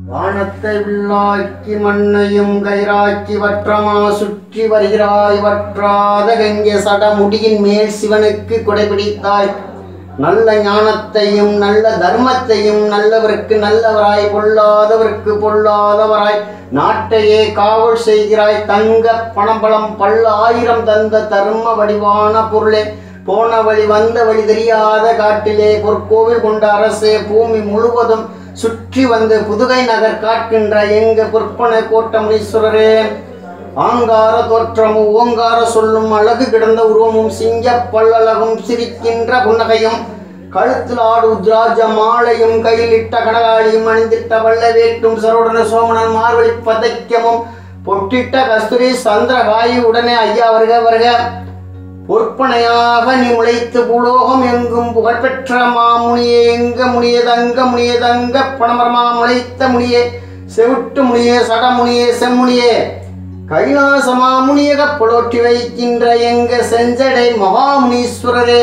வானத்தை வில்லாக்கி மண்ணையும் கயிறாக்கி வற்றமா சுற்றி வருகிறாய் வற்றாத கங்கே சடமுடியின் மேல் சிவனுக்கு கொடைபிடித்தாய் நல்ல ஞானத்தையும் நல்ல தர்மத்தையும் நல்லவருக்கு நல்லவராய் பொல்லாதவருக்கு பொல்லாதவராய் நாட்டையே காவல் செய்கிறாய் தங்க பணபலம் பல்ல ஆயிரம் தந்த தர்ம வடிவான பொருளே போன வழி வந்த வழி தெரியாத காட்டிலே பொற்கோவில் கொண்ட அரசே பூமி முழுவதும் சுற்றி வந்து புதுகை நகர் காட்கின்ற எங்க பொற்பனை கோட்டமீஸ்வரரே ஆங்கார தோற்றமும் ஓங்கார சொல்லும் அழகு கிடந்த உருவமும் சிங்க பல்லழகும் சிரிக்கின்ற புன்னகையும் கழுத்தில் ஆடு உத்ராஜ மாலையும் கையில் இட்ட கடகாளியும் அணிந்திட்ட வல்ல வேட்டும் சரோடன சோமனன் மார்வழி பதைக்கமும் பொட்டிட்ட கஸ்தூரி சந்திரகாயி உடனே ஐயா வருக வருக பொற்பனையாக நீ முளைத்து பூலோகம் எங்கும் புகழ்பெற்ற மாமுனியே எங்க முனியே தங்க முனியே தங்க பணமரமா முளைத்த முனியே செவிட்டு முனியே சடமுனியே செம்முனியே கைலாசமா முனியக புலோட்டி வைக்கின்ற எங்க செஞ்சடை மகாமுனீஸ்வரரே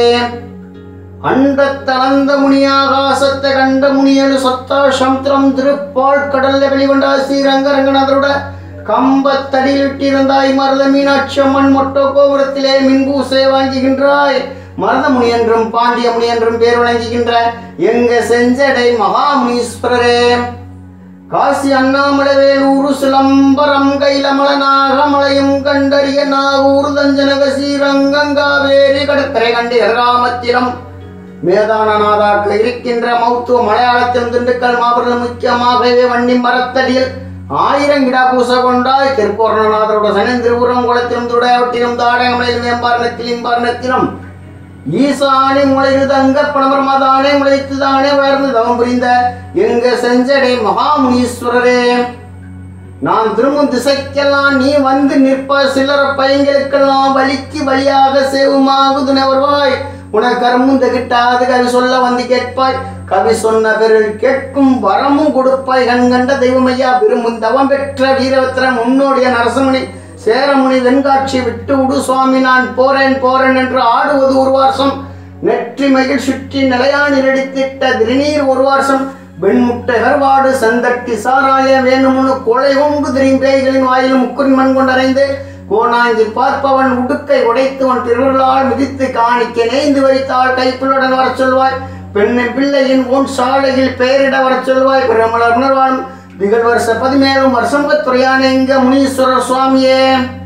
அண்டத்தளந்த முனியாகாசத்தை கண்ட முனியலு சொத்தா சமுத்திரம் திருப்பால் கடல்ல வெளிவண்டா ஸ்ரீரங்கரங்கநாதரோட கம்பத்தடியிலிட்டிருந்தாய் மருத மீனாட்சி அம்மன் மொட்டோ கோபுரத்திலே மின்பூசை வாங்குகின்றாய் மருதமுனி என்றும் பாண்டிய முனி என்றும் பேர் வழங்குகின்ற எங்க செஞ்சடை மகாமுனீஸ்வரரே காசி அண்ணாமலை வேலூரு சிலம்பரம் கைலமல நாகமலையும் கண்டறிய நாகூர் தஞ்சனக ஸ்ரீரங்கங்காவேரி கடற்கரை கண்டி கிராமத்திலும் மேதானநாதாக்க இருக்கின்ற மௌத்துவ மலையாளத்திலும் திண்டுக்கல் மாபுரம் முக்கியமாகவே வன்னி மரத்தடியில் ஆயிரம் கிடா பூச கொண்டாய் திருப்பூர்ணநாதரோட சனன் திருபுரம் குளத்திலும் துடையாவட்டிலும் தாடகமலையிலும் மேம்பாரணத்திலும் இம்பாரணத்திலும் ஈசானி முளைது தங்க பணபரமதானே முளைத்து தானே உயர்ந்து தவம் புரிந்த எங்க செஞ்சடை மகாமுனீஸ்வரரே நான் திரும்பும் திசைக்கெல்லாம் நீ வந்து நிற்ப சிலர பையங்களுக்கெல்லாம் வலிக்கு வழியாக சேவுமாகுதுன வருவாய் உனக்கு கருமும் தகிட்டாது கவி சொல்ல வந்து கேட்பாய் கவி சொன்ன பெருள் கேட்கும் வரமும் கொடுப்பாய் கண் கண்ட தெய்வமையா விரும்பும் தவம் பெற்ற வீரவத்திர முன்னோடிய நரசமுனி சேரமுனி வெண்காட்சி விட்டு விடு சுவாமி நான் போறேன் போறேன் என்று ஆடுவது ஒரு வருஷம் நெற்றி மகிழ் சுற்றி நிலையாணி நடித்திட்ட திருநீர் ஒரு வருஷம் வெண்முட்டை கருவாடு சந்தட்டி சாராய வேணுமுன்னு கொலை கொண்டு திரியும் பேய்களின் வாயிலும் முக்குரின் மண் கொண்டறைந்து கோணாங்கி பார்ப்பவன் உடுக்கை உடைத்துவன் திருவிழால் மிதித்து காணிக்க நெய்ந்து வைத்தால் கைப்புள்ளுடன் வரச் சொல்வாய் பெண்ணை பிள்ளையின் உன் சாலையில் பெயரிட வரச் சொல்வாய் பிரமலர் உணர்வான் திகழ் வருஷ பதிமேழும் வருஷம் துறையான இங்க முனீஸ்வரர் சுவாமியே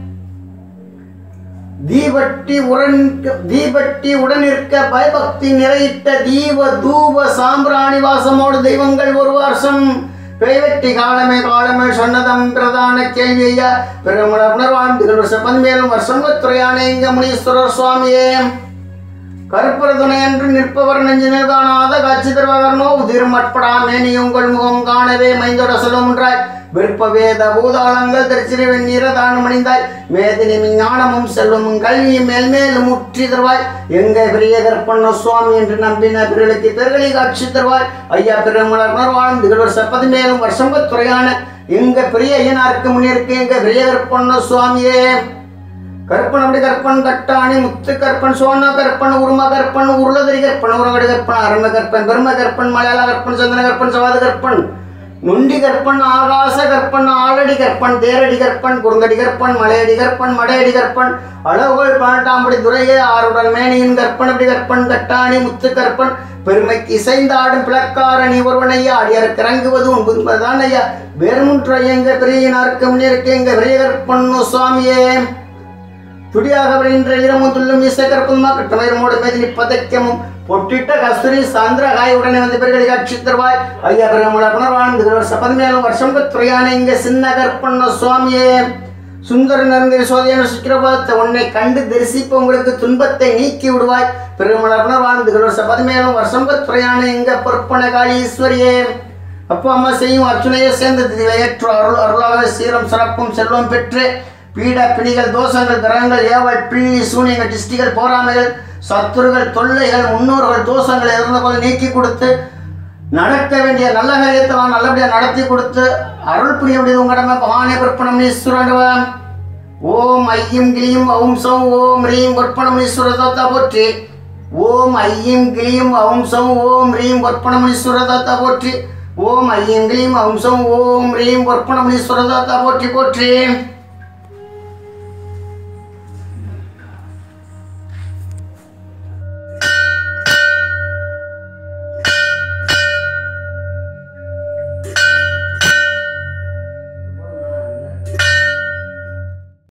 தீபட்டி உடன் தீபட்டி உடனிருக்க பயபக்தி நிறையிட்ட தீப தூப சாம்பிராணி வாசமோடு தெய்வங்கள் ஒரு வருஷம் பேய்வெட்டி காலமே காலமே சொன்னதம் பிரதான கேள்வி ஐயா பெருமள உணர்வான் திகழ் வருஷ பதிமேழும் வருஷம் துறையான இங்க முனீஸ்வரர் சுவாமியே கருப்பர துணை என்று நிற்பவர் நெஞ்சினில் காணாத காட்சி தருவகர்னோ உதிரும் மட்படா மேனி உங்கள் முகம் காணவே மைந்தோட சொல்லுமுன்றாய் விருப்ப வேத பூதாளங்கள் திருச்சிறு வெண்ணீர தானும் அணிந்தாய் மேதினி ஞானமும் செல்வமும் கல்வியும் மேல் மேலும் முற்றி தருவாய் எங்க பெரிய கற்பண்ண சுவாமி என்று நம்பின பிறலுக்கு பெருகளை காட்சி தருவாய் ஐயா பெருமலர் உணர்வாழ்ந்து திகழ் வருஷ பதிமேலும் வருஷம் துறையான எங்க பெரிய ஐயனாருக்கு முன்னிருக்கு எங்க பெரிய கற்பண்ண சுவாமியே கற்பன் அப்படி கற்பன் கட்டாணி முத்து கற்பன் சோன கற்பன் உரும கற்பன் உருளதரி கற்பன் உரங்கடி கற்பன் அரண்ம கற்பன் பெரும கற்பன் மலையாள கற்பன் சந்தன கற்பன் சவாத கற்பன் நுண்டி கற்பன் ஆகாச கற்பன் ஆலடி கற்பன் தேரடி கற்பன் குறுங்கடி கற்பன் மலையடி கற்பன் மடையடி கற்பன் அளவுகள் பன்னெண்டாம்படி துறையே ஆறுடன் மேனியின் கற்பன் அப்படி கற்பன் கட்டாணி முத்து கற்பன் பெருமைக்கு இசைந்தாடும் பிளக்காரணி ஒருவனையா அடியாருக்கு இறங்குவது உண்பதுதான் ஐயா வேறுமுற்ற எங்க பெரியனாருக்கு முன்னிருக்கு எங்க பெரிய கற்பன் சுவாமியே துடியாக வருகின்ற இரமும் துள்ளும் இசைக்கற்புமா கட்டமயமோடு மேதினி பதக்கமும் பொட்டிட்ட கஸ்தூரி சாந்திரகாய் உடனே வந்து பெருகளை காட்சி தருவாய் ஐயா பெருமள புனர்வாழ்ந்து வருஷம் பதினேழு வருஷம் துறையான இங்க சின்ன கற்பண்ண சுவாமியே சுந்தர நரங்கரி சோதியான சுக்கிரபாதத்தை உன்னை கண்டு தரிசிப்பு உங்களுக்கு துன்பத்தை நீக்கி விடுவாய் பெருமள புனர்வாழ்ந்து வருஷம் பதினேழு வருஷம் துறையான இங்க பொற்பன காளி ஈஸ்வரியே அப்பா அம்மா செய்யும் அர்ச்சனையை சேர்ந்து ஏற்று அருள் அருளாக சீரம் சிறப்பும் செல்வம் பெற்று பீட பிணிகள் தோஷங்கள் கிரகங்கள் ஏவல் பிள்ளி சூனியங்கள் டிஸ்டிகள் போராமைகள் சத்துருகள் தொல்லைகள் முன்னோர்கள் தோஷங்கள் இருந்த போது நீக்கி கொடுத்து நடக்க வேண்டிய நல்ல காரியத்தெல்லாம் நல்லபடியாக நடத்தி கொடுத்து அருள் புரிய வேண்டியது உங்க கடமை பவானி கற்பனம் ஈஸ்வரன் ஓம் ஐயும் கிளியும் ஓம் சௌ ஓம் ரீம் கற்பனம் ஈஸ்வரதத்தா போற்றி ஓம் ஐயும் கிளியும் ஓம் சௌ ஓம் ரீம் கற்பனம் ஈஸ்வரதத்தா போற்றி ஓம் ஐயம் கிளீம் ஹம்சம் ஓம் ரீம் வர்ப்பணமணீஸ்வரதாத்தா போற்றி போற்றி